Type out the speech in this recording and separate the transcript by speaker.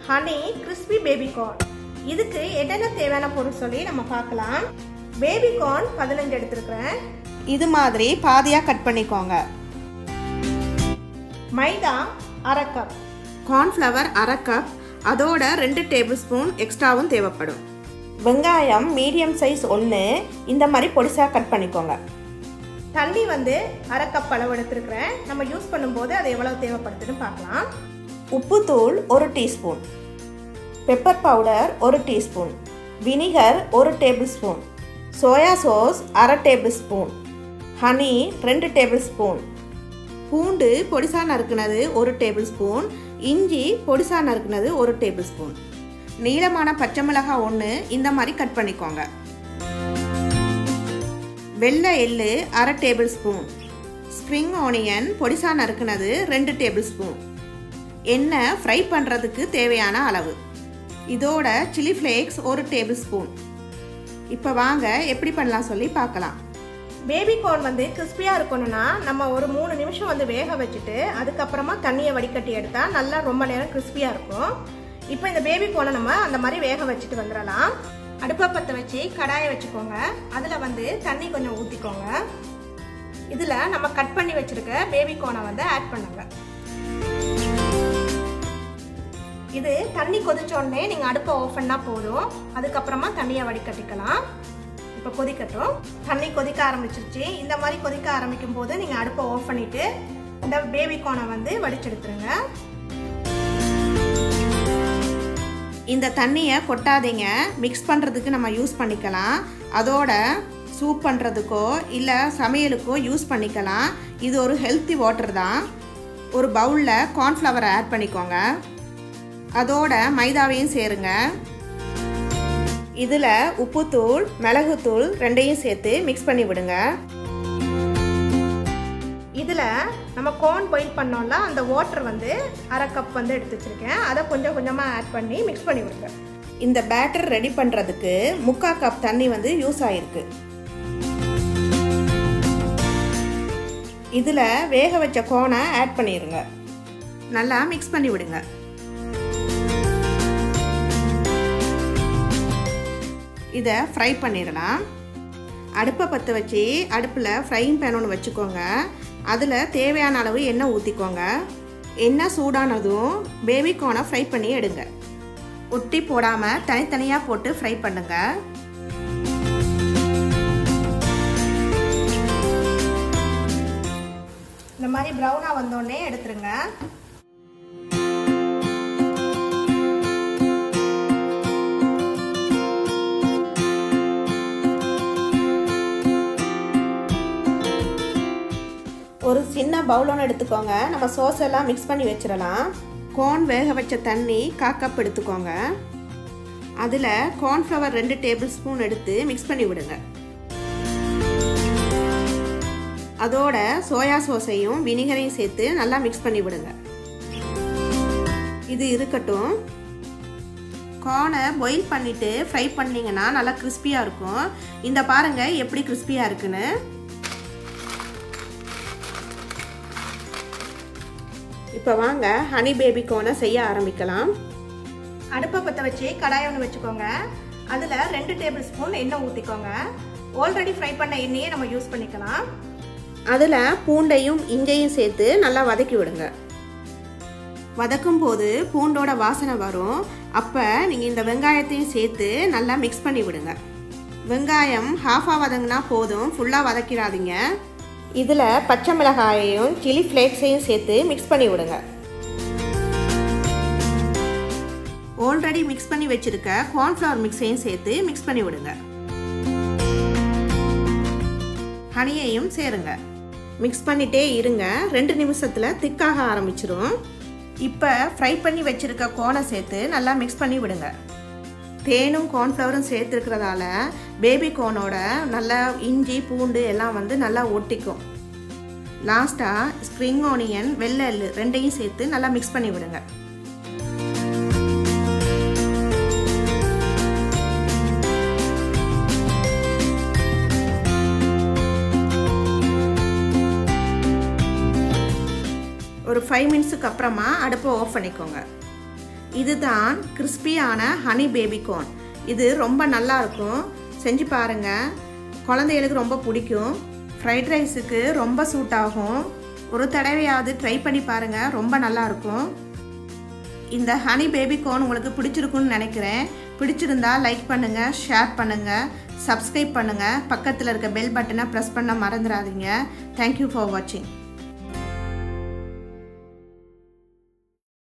Speaker 1: honey crispy baby corn இதுக்கு என்னென்ன தேவையான பொருள் சொல்லி நம்ம பார்க்கலாம் பேபி கார்ன் பதினஞ்சு எடுத்துருக்கிறேன்
Speaker 2: இது மாதிரி பாதியாக கட் பண்ணிக்கோங்க
Speaker 1: மைதா அரை கப்
Speaker 2: கார்ன்ஃப்ளவர் அரை கப் அதோட ரெண்டு டேபிள் ஸ்பூன் எக்ஸ்ட்ராவும் தேவைப்படும் வெங்காயம் மீடியம் சைஸ் ஒன்று இந்த மாதிரி பொடிசாக கட் பண்ணிக்கோங்க
Speaker 1: தண்ணி வந்து அரை கப் அளவு எடுத்துருக்கிறேன் நம்ம யூஸ் பண்ணும்போது அது எவ்வளவு தேவைப்படுதுன்னு பார்க்கலாம்
Speaker 2: உப்புத்தூள் ஒரு டீஸ்பூன் பெப்பர் பவுடர் ஒரு டீஸ்பூன் வினிகர் ஒரு டேபிள் ஸ்பூன் சோயா சாஸ் அரை டேபிள் ஸ்பூன் ஹனி ரெண்டு டேபிள் ஸ்பூன் பூண்டு பொடிசா நறுக்குனது ஒரு டேபிள் ஸ்பூன் இஞ்சி பொடிசா நறுக்குனது ஒரு டேபிள் ஸ்பூன் நீளமான பச்சை மிளகாய் ஒன்று இந்த மாதிரி கட் பண்ணிக்கோங்க வெள்ளை எள்ளு அரை டேபிள் ஸ்பூன் ஸ்ப்ரிங் ஆனியன் பொடிசா நறுக்குனது ரெண்டு டேபிள் ஸ்பூன் எண்ணெய் ஃப்ரை பண்ணுறதுக்கு தேவையான அளவு இதோட சில்லி ஃப்ளேக்ஸ் ஒரு டேபிள் ஸ்பூன் இப்போ வாங்க எப்படி பண்ணலாம் சொல்லி பார்க்கலாம்
Speaker 1: பேபி கார்ன் வந்து கிறிஸ்பியாக இருக்கணும்னா நம்ம ஒரு மூணு நிமிஷம் வந்து வேக வச்சுட்டு அதுக்கப்புறமா தண்ணியை வடிகட்டி எடுத்தால் நல்லா ரொம்ப நேரம் கிறிஸ்பியாக இருக்கும் இப்போ இந்த பேபி கார்னை நம்ம அந்த மாதிரி வேக வச்சுட்டு வந்துடலாம் அடுப்பை பற்ற வச்சு கடாயை வச்சுக்கோங்க அதில் வந்து தண்ணி கொஞ்சம் ஊற்றிக்கோங்க இதில் நம்ம கட் பண்ணி வச்சுருக்க பேபி கார்னை வந்து ஆட் பண்ணுங்க இது தண்ணி கொதிச்ச உடனே நீங்கள் அடுப்பை ஆஃப் பண்ணால் போதும் அதுக்கப்புறமா தண்ணியை வடிகட்டிக்கலாம் இப்போ கொதிக்கட்டும் தண்ணி கொதிக்க ஆரம்பிச்சிருச்சு இந்த மாதிரி கொதிக்க ஆரம்பிக்கும் போது நீங்கள் அடுப்பை ஆஃப் பண்ணிவிட்டு இந்த பேபி கார்னை வந்து வடிச்செடுத்துருங்க
Speaker 2: இந்த தண்ணியை கொட்டாதீங்க மிக்ஸ் பண்ணுறதுக்கு நம்ம யூஸ் பண்ணிக்கலாம் அதோட சூப் பண்ணுறதுக்கோ இல்லை சமையலுக்கோ யூஸ் பண்ணிக்கலாம் இது ஒரு ஹெல்த்தி வாட்டர் தான் ஒரு பவுலில் கார்ன்ஃப்ளவரை ஆட் பண்ணிக்கோங்க அதோட மைதாவையும் சேருங்க இதில் உப்புத்தூள் மிளகுத்தூள் ரெண்டையும் சேர்த்து மிக்ஸ் பண்ணி விடுங்க
Speaker 1: இதில் நம்ம கார்ன் பாயில் பண்ணோம்ல அந்த வாட்டர் வந்து அரை கப் வந்து எடுத்து வச்சுருக்கேன் அதை கொஞ்சம் கொஞ்சமாக ஆட் பண்ணி மிக்ஸ் பண்ணி விடுங்க
Speaker 2: இந்த பேட்டர் ரெடி பண்ணுறதுக்கு முக்கால் கப் தண்ணி வந்து யூஸ் ஆயிருக்கு இதில் வேக வச்ச கோனை ஆட் பண்ணிடுங்க நல்லா மிக்ஸ் பண்ணி விடுங்க இதை ஃப்ரை பண்ணிடலாம் அடுப்பை பற்ற வச்சு அடுப்பில் ஃப்ரைங் பேன் ஒன்று வச்சுக்கோங்க அதில் தேவையான அளவு எண்ணெய் ஊற்றிக்கோங்க எண்ணெய் சூடானதும் பேபி கோனை ஃப்ரை பண்ணி எடுங்க ஒட்டி போடாமல் தனித்தனியாக போட்டு ஃப்ரை பண்ணுங்கள்
Speaker 1: இந்த மாதிரி ப்ரௌனாக வந்தோடனே எடுத்துருங்க
Speaker 2: ஒரு சின்ன பவுல் ஒன்று எடுத்துக்கோங்க நம்ம சோஸ் எல்லாம் மிக்ஸ் பண்ணி வச்சிடலாம் கோன் வேக வச்ச தண்ணி கால் கப் எடுத்துக்கோங்க அதில் கார்ன்ஃப்ளவர் ரெண்டு டேபிள் ஸ்பூன் எடுத்து மிக்ஸ் பண்ணி விடுங்க அதோட சோயா சோஸையும் வினிகரையும் சேர்த்து நல்லா மிக்ஸ் பண்ணி விடுங்க இது இருக்கட்டும் கார்னை பாயில் பண்ணிவிட்டு ஃப்ரை பண்ணிங்கன்னா நல்லா கிறிஸ்பியாக இருக்கும் இந்த பாருங்கள் எப்படி கிறிஸ்பியாக இருக்குன்னு இப்போ வாங்க ஹனி பேபி கோனை செய்ய ஆரம்பிக்கலாம்
Speaker 1: அடுப்பை பற்ற வச்சு கடாய் ஒன்று வச்சுக்கோங்க அதில் ரெண்டு டேபிள் ஸ்பூன் எண்ணெய் ஊற்றிக்கோங்க ஆல்ரெடி ஃப்ரை பண்ண எண்ணெயை நம்ம யூஸ் பண்ணிக்கலாம்
Speaker 2: அதில் பூண்டையும் இஞ்சையும் சேர்த்து நல்லா வதக்கி விடுங்க வதக்கும் போது பூண்டோட வாசனை வரும் அப்போ நீங்கள் இந்த வெங்காயத்தையும் சேர்த்து நல்லா மிக்ஸ் பண்ணி விடுங்க வெங்காயம் ஹாஃபாக வதங்கினா போதும் ஃபுல்லாக வதக்கிடாதீங்க இதில் பச்சை மிளகாயையும் சில்லி ஃப்ளேக்ஸையும் சேர்த்து மிக்ஸ் பண்ணி விடுங்க ஆல்ரெடி மிக்ஸ் பண்ணி வச்சுருக்க கார்ன்ஃப்ளவர் மிக்ஸையும் சேர்த்து மிக்ஸ் பண்ணி விடுங்க ஹனியையும் சேருங்க மிக்ஸ் பண்ணிட்டே இருங்க ரெண்டு நிமிஷத்தில் திக்காக ஆரம்பிச்சிரும் இப்போ ஃப்ரை பண்ணி வச்சுருக்க கோனை சேர்த்து நல்லா மிக்ஸ் பண்ணி விடுங்க தேனும் கார்ன்ஃப்ளவரும் சேர்த்துருக்கிறதால பேபி கோனோட நல்லா இஞ்சி பூண்டு எல்லாம் வந்து நல்லா ஒட்டிக்கும் லாஸ்ட்டாக ஸ்ப்ரிங் ஆனியன் வெள்ளை எள்ளு ரெண்டையும் சேர்த்து நல்லா மிக்ஸ் பண்ணி விடுங்க ஒரு ஃபைவ் மினிட்ஸுக்கு அப்புறமா அடுப்பை ஆஃப் பண்ணிக்கோங்க இதுதான் கிறிஸ்பியான ஹனி பேபி கோன் இது ரொம்ப நல்லா இருக்கும் செஞ்சு பாருங்க குழந்தைகளுக்கு ரொம்ப பிடிக்கும் ஃப்ரைட் ரைஸுக்கு ரொம்ப சூட் ஆகும் ஒரு தடவையாவது ட்ரை பண்ணி பாருங்க ரொம்ப நல்லா இருக்கும் இந்த ஹனி பேபி கோன் உங்களுக்கு பிடிச்சிருக்குன்னு நினைக்கிறேன் பிடிச்சிருந்தா லைக் பண்ணுங்கள் ஷேர் பண்ணுங்கள் சப்ஸ்கிரைப் பண்ணுங்கள் பக்கத்தில் இருக்க பெல் பட்டனை ப்ரெஸ் பண்ண மறந்துடாதீங்க தேங்க்யூ ஃபார் வாட்சிங்